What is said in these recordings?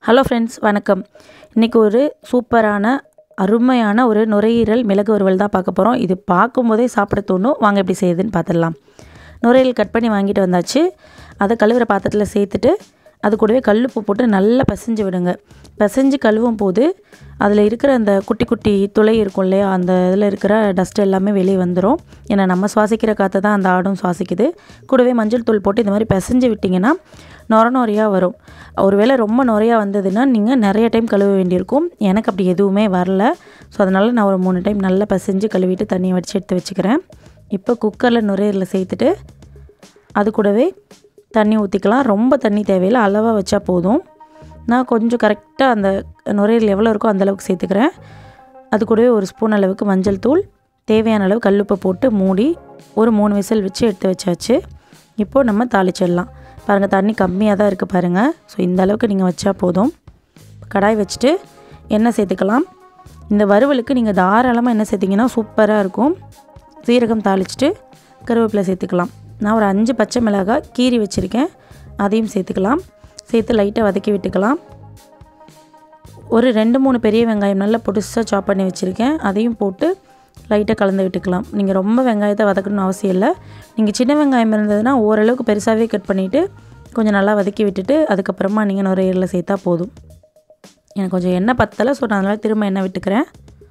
hello friends வணக்கம் இன்றைக்கி ஒரு சூப்பரான அருமையான ஒரு நுரையீரல் மிளகு வறுவல் தான் பார்க்க போகிறோம் இது பார்க்கும்போதே சாப்பிட தோணும் வாங்க எப்படி செய்யுதுன்னு பார்த்துடலாம் நுரையீரல் கட் பண்ணி வாங்கிட்டு வந்தாச்சு அதை கழுவுற பாத்திரத்தில் சேர்த்துட்டு அது கூடவே கல்லுப்பு போட்டு நல்லா பிசைஞ்சு விடுங்க பிசைஞ்சு கழுவும் போது அதில் இருக்கிற அந்த குட்டி குட்டி துளை இருக்கும் இல்லையா அந்த இதில் இருக்கிற டஸ்ட் எல்லாமே வெளியே வந்துடும் ஏன்னா நம்ம சுவாசிக்கிற காற்றை தான் அந்த ஆடும் சுவாசிக்குது கூடவே மஞ்சள் தூள் போட்டு இந்த மாதிரி பிசைஞ்சு விட்டிங்கன்னா நொர நொறையாக வரும் ஒருவேளை ரொம்ப நுறையாக வந்ததுன்னா நீங்கள் நிறைய டைம் கழுவ வேண்டியிருக்கும் எனக்கு அப்படி எதுவுமே வரல ஸோ அதனால் நான் ஒரு மூணு டைம் நல்லா பிசைஞ்சு கழுவிட்டு தண்ணியை வடித்து எடுத்து வச்சுக்கிறேன் இப்போ குக்கரில் நுரையீரலில் சேர்த்துட்டு அது கூடவே தண்ணி ஊற்றிக்கலாம் ரொம்ப தண்ணி தேவையில்லை அளவாக வச்சா போதும் நான் கொஞ்சம் கரெக்டாக அந்த நுரையீரல் எவ்வளோ இருக்கோ அந்தளவுக்கு சேர்த்துக்கிறேன் அது கூடவே ஒரு ஸ்பூன் அளவுக்கு மஞ்சள் தூள் தேவையான அளவு கல்லுப்பை போட்டு மூடி ஒரு மூணு விசில் வச்சு எடுத்து வச்சாச்சு இப்போது நம்ம தாளிச்சிடலாம் பாருங்கள் தண்ணி கம்மியாக தான் இருக்குது பாருங்கள் ஸோ இந்த அளவுக்கு நீங்கள் வச்சா போதும் கடாய் வச்சுட்டு எண்ணெய் சேர்த்துக்கலாம் இந்த வறுவலுக்கு நீங்கள் தாராளமாக எண்ணெய் சேர்த்திங்கன்னா சூப்பராக இருக்கும் சீரகம் தாளிச்சிட்டு கருவேப்பிலை சேர்த்துக்கலாம் நான் ஒரு அஞ்சு பச்சை மிளகாய் கீரி வச்சுருக்கேன் அதையும் சேர்த்துக்கலாம் சேர்த்து லைட்டாக வதக்கி விட்டுக்கலாம் ஒரு ரெண்டு மூணு பெரிய வெங்காயம் நல்லா பொடிசாக சாப் பண்ணி வச்சுருக்கேன் அதையும் போட்டு லைட்டாக கலந்து விட்டுக்கலாம் நீங்கள் ரொம்ப வெங்காயத்தை வதக்கணும்னு அவசியம் இல்லை நீங்கள் சின்ன வெங்காயம் இருந்ததுன்னா ஓரளவுக்கு பெருசாகவே கட் பண்ணிவிட்டு கொஞ்சம் நல்லா வதக்கி விட்டுட்டு அதுக்கப்புறமா நீங்கள் நுரையீரலில் சேர்த்தா போதும் எனக்கு கொஞ்சம் எண்ணெய் பத்தலை ஸோ நான் அதனால் திரும்ப எண்ணெய் விட்டுக்கிறேன்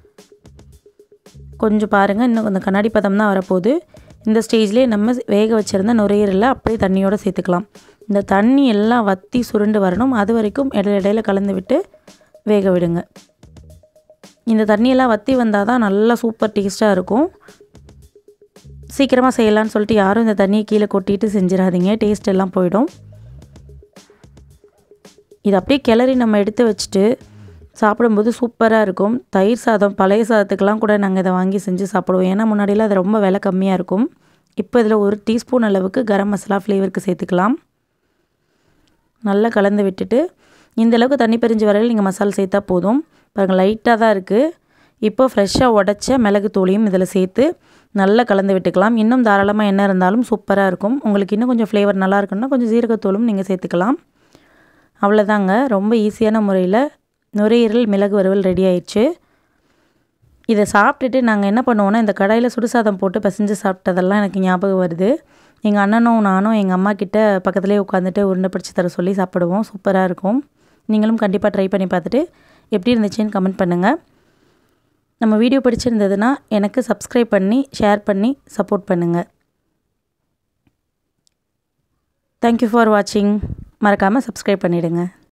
கொஞ்சம் பாருங்கள் இன்னும் கொஞ்சம் கண்ணாடி பதம் தான் வரப்போகுது இந்த ஸ்டேஜ்லேயே நம்ம வேக வச்சுருந்த நுரையீரலில் அப்படியே தண்ணியோடு சேர்த்துக்கலாம் இந்த தண்ணி எல்லாம் வற்றி சுருண்டு வரணும் அது வரைக்கும் இடையில இடையில கலந்து விட்டு வேக விடுங்க இந்த தண்ணியெல்லாம் வற்றி வந்தால் தான் நல்லா சூப்பர் டேஸ்ட்டாக இருக்கும் சீக்கிரமாக செய்யலான்னு சொல்லிட்டு யாரும் இந்த தண்ணியை கீழே கொட்டிட்டு செஞ்சிடாதீங்க டேஸ்ட் எல்லாம் போயிடும் இது அப்படியே கிளறி நம்ம எடுத்து வச்சுட்டு சாப்பிடும்போது சூப்பராக இருக்கும் தயிர் சாதம் பழைய சாதத்துக்கெலாம் கூட நாங்கள் இதை வாங்கி செஞ்சு சாப்பிடுவோம் ஏன்னா முன்னாடியெல்லாம் அது ரொம்ப விலை கம்மியாக இருக்கும் இப்போ இதில் ஒரு டீஸ்பூன் அளவுக்கு கரம் மசாலா ஃப்ளேவருக்கு சேர்த்துக்கலாம் நல்லா கலந்து விட்டுட்டு இந்த அளவுக்கு தண்ணி பிரிஞ்சு வரையில் நீங்கள் மசாலா சேர்த்தா போதும் பாருங்கள் லைட்டாக தான் இருக்குது இப்போ ஃப்ரெஷ்ஷாக உடச்ச மிளகு தூளியும் இதில் சேர்த்து நல்லா கலந்து விட்டுக்கலாம் இன்னும் தாராளமாக என்ன இருந்தாலும் சூப்பராக இருக்கும் உங்களுக்கு இன்னும் கொஞ்சம் ஃப்ளேவர் நல்லா இருக்குன்னா கொஞ்சம் ஜீரகத்தூளும் நீங்கள் சேர்த்துக்கலாம் அவ்வளோதாங்க ரொம்ப ஈஸியான முறையில் நுரையீரல் மிளகு வறுவல் ரெடி ஆயிடுச்சு இதை சாப்பிட்டுட்டு நாங்கள் என்ன பண்ணுவோன்னா இந்த கடாயில் சுடுசாதம் போட்டு பசைஞ்சு சாப்பிட்டதெல்லாம் எனக்கு ஞாபகம் வருது எங்கள் அண்ணனும் நானும் எங்கள் அம்மா கிட்ட பக்கத்துலேயே உட்காந்துட்டு உருண்டை பிடிச்சி தர சொல்லி சாப்பிடுவோம் சூப்பராக இருக்கும் நீங்களும் கண்டிப்பாக ட்ரை பண்ணி பார்த்துட்டு எப்படி இருந்துச்சுன்னு கமெண்ட் பண்ணுங்கள் நம்ம வீடியோ பிடிச்சிருந்ததுன்னா எனக்கு சப்ஸ்கிரைப் பண்ணி ஷேர் பண்ணி சப்போர்ட் பண்ணுங்கள் தேங்க்யூ ஃபார் வாட்சிங் மறக்காமல் சப்ஸ்கிரைப் பண்ணிவிடுங்க